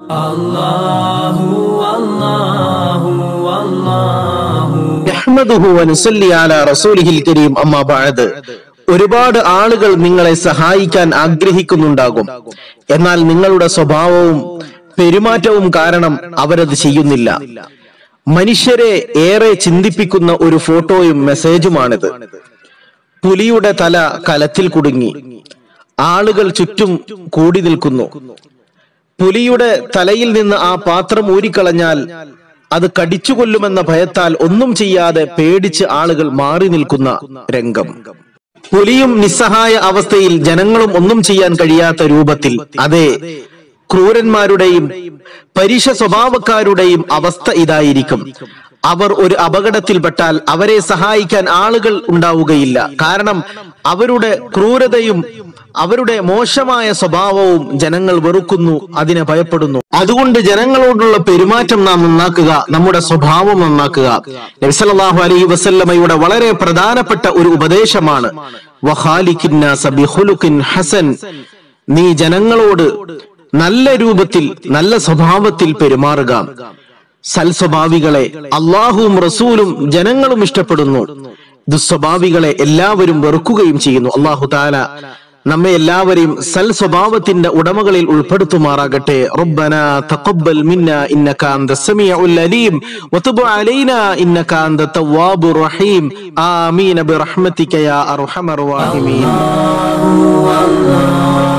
നഹ്മദുഹു വനുസല്ലി അലാ റസൂലിഹിൽ കരീം അമ്മാ ബഅദ് ഒരുപാട് ആളുകൾ നിങ്ങളെ സഹായിക്കാൻ ആഗ്രഹിക്കുന്നുണ്ടാകും എന്നാൽ നിങ്ങളുടെ സ്വഭാവവും പെരുമാറ്റവും കാരണം അവരത് ചെയ്യുന്നില്ല മനുഷ്യരെ ഏറെ ചിന്തിപ്പിക്കുന്ന ഒരു ഫോട്ടോയും മെസ്സേജുമാണിത് പുലിയുടെ തല കലത്തിൽ കുടുങ്ങി ആളുകൾ ചുറ്റും കൂടി നിൽക്കുന്നു പുലിയുടെ തലയിൽ നിന്ന് ആ പാത്രം ഊരിക്കളഞ്ഞാൽ അത് കടിച്ചുകൊല്ലുമെന്ന ഭയത്താൽ ഒന്നും ചെയ്യാതെ പേടിച്ച് ആളുകൾ മാറി നിൽക്കുന്ന രംഗം പുലിയും നിസ്സഹായ അവസ്ഥയിൽ ജനങ്ങളും ഒന്നും ചെയ്യാൻ കഴിയാത്ത രൂപത്തിൽ അതെ ക്രൂരന്മാരുടെയും പരീക്ഷ സ്വഭാവക്കാരുടെയും അവസ്ഥ ഇതായിരിക്കും അവർ ഒരു അപകടത്തിൽപ്പെട്ടാൽ അവരെ സഹായിക്കാൻ ആളുകൾ ഉണ്ടാവുകയില്ല കാരണം അവരുടെ ക്രൂരതയും അവരുടെ മോശമായ സ്വഭാവവും ജനങ്ങൾ വെറുക്കുന്നു അതിനെ ഭയപ്പെടുന്നു അതുകൊണ്ട് ജനങ്ങളോടുള്ള പെരുമാറ്റം നാം നന്നാക്കുക നമ്മുടെ സ്വഭാവം നന്നാക്കുക നബിസല്ലാഹു അലൈഹി വസല്ലമയുടെ വളരെ പ്രധാനപ്പെട്ട ഒരു ഉപദേശമാണ് വഖാലിക്കിന്നാസ ബിഖുലുഖിൻ ഹസൻ നീ ജനങ്ങളോട് നല്ല രൂപത്തിൽ നല്ല സ്വഭാവത്തിൽ പെരുമാറുക സൽസ്വഭാവികളെ അള്ളാഹുവും റസൂലും ജനങ്ങളും ഇഷ്ടപ്പെടുന്നു ദുസ്വഭാവികളെ എല്ലാവരും വെറുക്കുകയും ചെയ്യുന്നു അള്ളാഹു താല നമ്മെ എല്ലാവരെയും സൽ സ്വഭാവത്തിന്റെ ഉടമകളിൽ ഉൾപ്പെടുത്തുമാറാകട്ടെ റബ്ബന തഖബ്ബൽ മിന്ന ഇന്നക അന്ത സമീഉൽ അലീം വതുബ് അലൈന ഇന്നക അന്ത തവ്വാബുർ റഹീം ആമീൻ ബിറഹ്മതിക യാ അർഹമർ റഹീമീൻ Allah